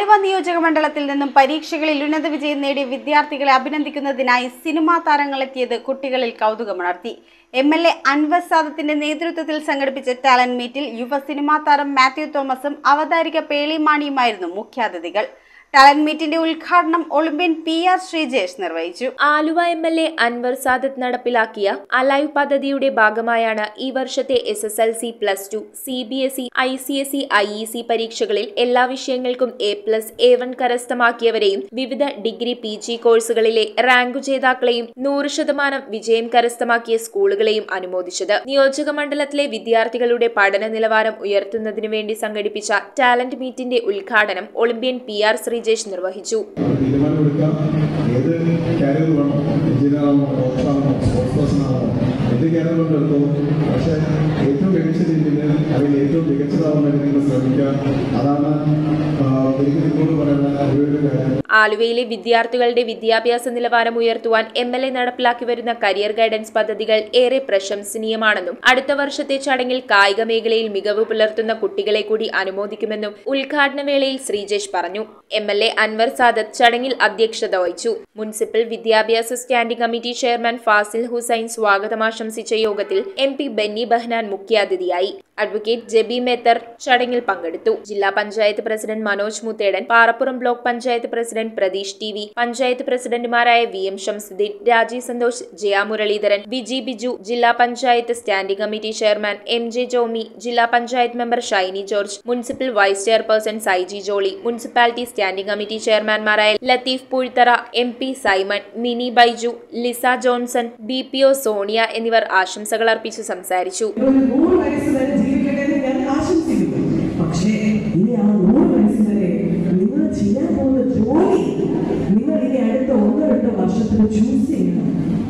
ആലുവ നിയോജക മണ്ഡലത്തിൽ നിന്നും പരീക്ഷകളിൽ ഉന്നത വിജയം നേടിയ വിദ്യാർത്ഥികളെ അഭിനന്ദിക്കുന്നതിനായി സിനിമാ താരങ്ങളെത്തിയത് കുട്ടികളിൽ കൗതുകമുണർത്തി എം എൽ എ അൻവർ സാദത്തിന്റെ നേതൃത്വത്തിൽ സംഘടിപ്പിച്ച ടാലന്റ് മീറ്റിൽ യുവ സിനിമാ താരം മാത്യു തോമസും അവതാരിക പേളി മാണിയുമായിരുന്നു മുഖ്യാതിഥികൾ ടാലന്റ് മീറ്റിന്റെ ഉദ്ഘാടനം ഒളിമ്പ്യൻ പി ആർ ശ്രീജേഷ് നിർവഹിച്ചു Aluva M L A Anwar Sadath നടപ്പിലാക്കിയ അലൈവ് പദ്ധതിയുടെ ഭാഗമായാണ് ഈ വർഷത്തെ S S L C plus two C B S E I C S E I E C പരീക്ഷകളിൽ എല്ലാ വിഷയങ്ങൾക്കും എ പ്ലസ് എ വൺ കരസ്ഥമാക്കിയവരെയും വിവിധ ഡിഗ്രി പി ജി കോഴ്സുകളിലെ റാങ്കു ജേതാക്കളെയും നൂറ് ശതമാനം വിജയം കരസ്ഥമാക്കിയ സ്കൂളുകളെയും അനുമോദിച്ചത് നിയോജക മണ്ഡലത്തിലെ വിദ്യാർത്ഥികളുടെ പഠന നിലവാരം ഉയർത്തുന്നതിനു വേണ്ടി സംഘടിപ്പിച്ച ടാലന്റ് മീറ്റിന്റെ ഉദ്ഘാടനം ഒളിമ്പ്യൻ പി ആർ ശ്രീജേഷ് നിർവഹിച്ചു തീരുമാനമെടുക്കാം ഏത് കാരിയർ വേണം എഞ്ചിനീയർ ആണോ ഡോക്ടർ ആണോ സ്പോർട്സ് പേഴ്സൺ ആണോ എന്ത് കാരിയർ കൊണ്ട് എടുത്തോ പക്ഷേ ഏറ്റവും മികച്ച രീതിയിൽ അല്ലെങ്കിൽ ഏറ്റവും മികച്ചതാവാൻ വേണ്ടി നിങ്ങൾ ശ്രമിക്കുക അതാണ് ആ, എനിക്ക് നിങ്ങളോട് പറയുന്ന ഒരു കാര്യം ആലുവയിലെ വിദ്യാർത്ഥികളുടെ വിദ്യാഭ്യാസ നിലവാരം ഉയർത്തുവാൻ എം എൽ എ നടപ്പിലാക്കി വരുന്ന കരിയർ ഗൈഡൻസ് പദ്ധതികൾ ഏറെ പ്രശംസനീയമാണെന്നും അടുത്ത വർഷത്തെ ചടങ്ങിൽ കായിക മേഖലയിൽ മികവ് പുലർത്തുന്ന കുട്ടികളെ കൂടി അനുമോദിക്കുമെന്നും ഉദ്ഘാടന വേളയിൽ ശ്രീജേഷ് പറഞ്ഞു M L A Anwar Sadath ചടങ്ങിൽ അധ്യക്ഷത വഹിച്ചു മുനിസിപ്പൽ വിദ്യാഭ്യാസ standing committee chairman Fazil Hussain സ്വാഗതം ആശംസിച്ച യോഗത്തിൽ എം പി ബെന്നി ബഹ്നാൻ മുഖ്യാതിഥിയായി അഡ്വക്കേറ്റ് ജെബി മേത്തർ ചടങ്ങിൽ പങ്കെടുത്തു ജില്ലാ panchayat president Manoj Muthedan Parappuram block panchayat president Pratheesh T V panchayat പ്രസിഡന്റുമാരായ വി എം ഷംസുദ്ദീൻ രാജീവ് സന്തോഷ് ജയ മുരളീധരൻ വിജി ബിജു ജില്ലാ panchayat standing committee chairman M J Jomy ജില്ലാ panchayat member Shiny George municipal vice chairperson Saiji Jolly municipality standing committee ചെയർമാൻമാരായ Latheef Poozhthara M P Simon Mini Baiju Lisa Johnson B P O Soniya എന്നിവർ ആശംസകൾ അർപ്പിച്ച് സംസാരിച്ചു ഒരു നൂറ് വയസ്സ് വരെ ജീവിക്കട്ടെ എന്ന് ഞാൻ ആശംസിക്കുന്നു പക്ഷേ ഇനി ആ നൂറ് വയസ്സ് വരെ നിങ്ങൾ ചെയ്യാൻ പോകുന്ന ജോലി നിങ്ങൾ ഇനി അടുത്ത ഒന്നോ രണ്ടോ വർഷത്തിൽ ചൂസ് ചെയ്യണം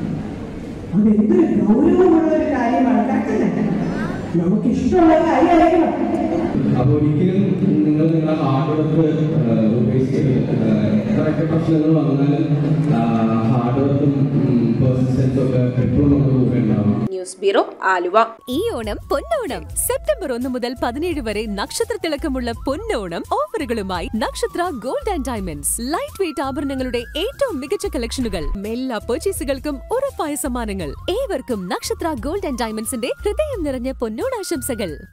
അത് എന്തൊരു ഗൗരവമുള്ള ഒരു കാര്യമാണ് കറക്റ്റല്ലേ നമുക്ക് ഇഷ്ടമുള്ള കാര്യമായിരിക്കണം അപ്പോൾ ഒരിക്കലും നിങ്ങൾ നിങ്ങളുടെ ഹാർഡ് വർക്ക് ഉപേക്ഷിച്ച് എത്രയൊക്കെ പ്രശ്നങ്ങൾ വന്നാലും ഹാർഡ് വർക്കും പെർസിസ്റ്റൻസും ഒക്കെ എപ്പോഴും നമ്മുടെ കൂടെ ഉണ്ടാവും ന്യൂസ് ബ്യൂറോ ആലുവ ഈ ഓണം പൊന്നോണം സെപ്റ്റംബർ ഒന്ന് മുതൽ പതിനേഴ് വരെ നക്ഷത്ര തിളക്കമുള്ള പൊന്നോണം ഓഫറുകളുമായി Nakshatra gold and diamonds light weight ആഭരണങ്ങളുടെ ഏറ്റവും മികച്ച കളക്ഷനുകൾ എല്ലാ പർച്ചേസുകൾക്കും ഉറപ്പായ സമ്മാനങ്ങൾ ഏവർക്കും നക്ഷത്ര ഗോൾഡ് ആൻഡ് ഡയമണ്ട്സിന്റെ ഹൃദയം നിറഞ്ഞ പൊന്നോണാശംസകൾ